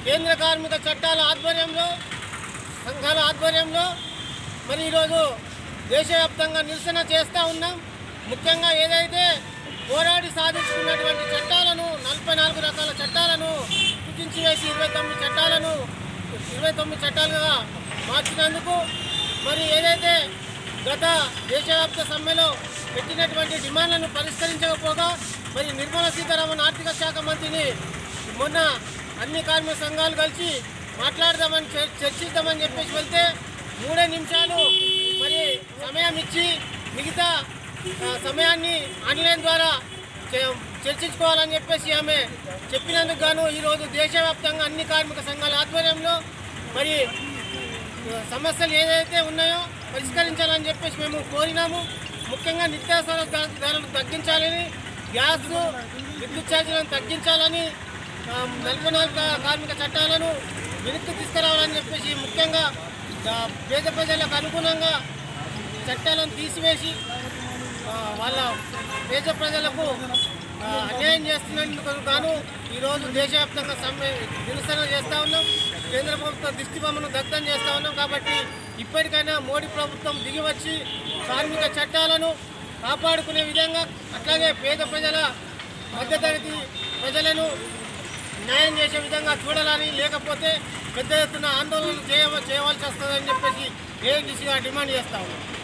కేంద్ర కార్మిక చట్టాల ఆధ్వర్యంలో సంఘాల ఆధ్వర్యంలో మరి ఈరోజు దేశవ్యాప్తంగా నిరసన చేస్తూ ఉన్నాం ముఖ్యంగా ఏదైతే పోరాడి సాధించుకున్నటువంటి చట్టాలను నలభై నాలుగు రకాల చట్టాలను కుదించి వేసి ఇరవై తొమ్మిది చట్టాలను ఇరవై తొమ్మిది చట్టాలుగా మార్చినందుకు మరి ఏదైతే గత దేశవ్యాప్త సమ్మెలో పెట్టినటువంటి డిమాండ్లను పరిష్కరించకపోగా మరి నిర్మలా సీతారామన్ ఆర్థిక శాఖ మంత్రిని మొన్న అన్ని కార్మిక సంఘాలు కలిసి మాట్లాడదామని చర్- చర్చిద్దామని చెప్పేసి వెళ్తే మూడే నిమిషాలు మరి సమయం ఇచ్చి మిగతా ఆ, సమయాన్ని ఆన్లైన్ ద్వారా చే- చర్చించుకోవాలని చెప్పేసి ఆమె చెప్పినందుకు గాను ఈరోజు దేశవ్యాప్తంగా అన్ని కార్మిక సంఘాల ఆధ్వర్యంలో మరి సమస్యలు ఏదైతే ఉన్నాయో పరిష్కరించాలని చెప్పేసి మేము కోరినాము ముఖ్యంగా నిత్యావసర ధర- ధరలు తగ్గించాలని గ్యాస్ విద్యుత్ ఛార్జీలను తగ్గించాలని ఆ, నలభై నాలుగు కా- కార్మిక చట్టాలను వెనక్కి తీసుకురావాలని చెప్పేసి ముఖ్యంగా ఆ, పేద ప్రజలకు అనుగుణంగా చట్టాలను తీసివేసి ఆ, వాళ్ళ దేశ ప్రజలకు ఆ, అన్యాయం చేస్తున్నందుకు గాను ఈరోజు దేశవ్యాప్తంగా సమ్మె నిరసన చేస్తూ ఉన్నాం కేంద్ర ప్రభుత్వ దిష్టి బొమ్మను దగ్ధం చేస్తూ ఉన్నాం కాబట్టి ఇప్పటికైనా మోడీ ప్రభుత్వం దిగి వచ్చి కార్మిక చట్టాలను కాపాడుకునే విధంగా అట్లాగే పేద ప్రజల మధ్యతరగతి ప్రజలను న్యాయం చేసే విధంగా చూడాలని లేకపోతే పెద్ద ఎత్తున ఆందోళన చేయ చేయవలసి వస్తుందని చెప్పేసి ఏఐటీసీగా డిమాండ్ చేస్తా ఉన్నాం